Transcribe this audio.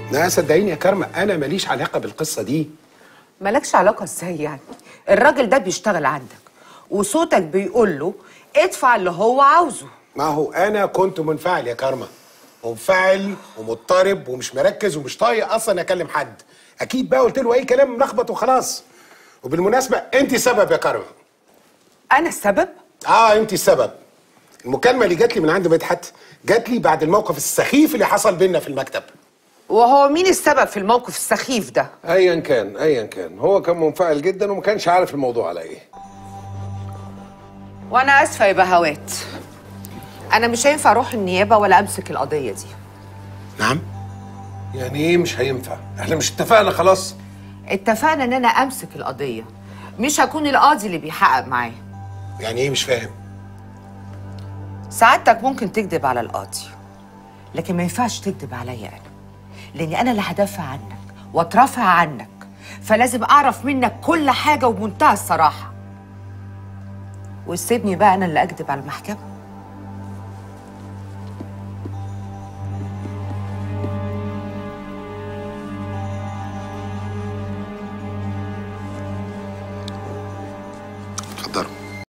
لا صدقيني يا كارما انا ماليش علاقه بالقصه دي مالكش علاقه ازاي يعني الراجل ده بيشتغل عندك وصوتك بيقول له ادفع اللي هو عاوزه ما هو انا كنت منفعل يا كارما منفعل ومضطرب ومش مركز ومش طايق اصلا اكلم حد اكيد بقى قلت له اي كلام ملخبط وخلاص وبالمناسبه انت سبب يا كارما انا السبب اه انت السبب المكالمه اللي جات لي من عند مدحت جات لي بعد الموقف السخيف اللي حصل بينا في المكتب وهو مين السبب في الموقف السخيف ده ايا كان ايا كان هو كان منفعل جدا وما كانش عارف الموضوع على ايه وانا اسفه يا بهوات انا مش هينفع اروح النيابه ولا امسك القضيه دي نعم يعني ايه مش هينفع احنا مش اتفقنا خلاص اتفقنا ان انا امسك القضيه مش هكون القاضي اللي بيحقق معاه يعني ايه مش فاهم سعادتك ممكن تكذب على القاضي لكن ما ينفعش تكذب عليا انا لاني انا اللي هدافع عنك واترافع عنك فلازم اعرف منك كل حاجه وبمنتهى الصراحه وسيبني بقى انا اللي اكذب على المحكمه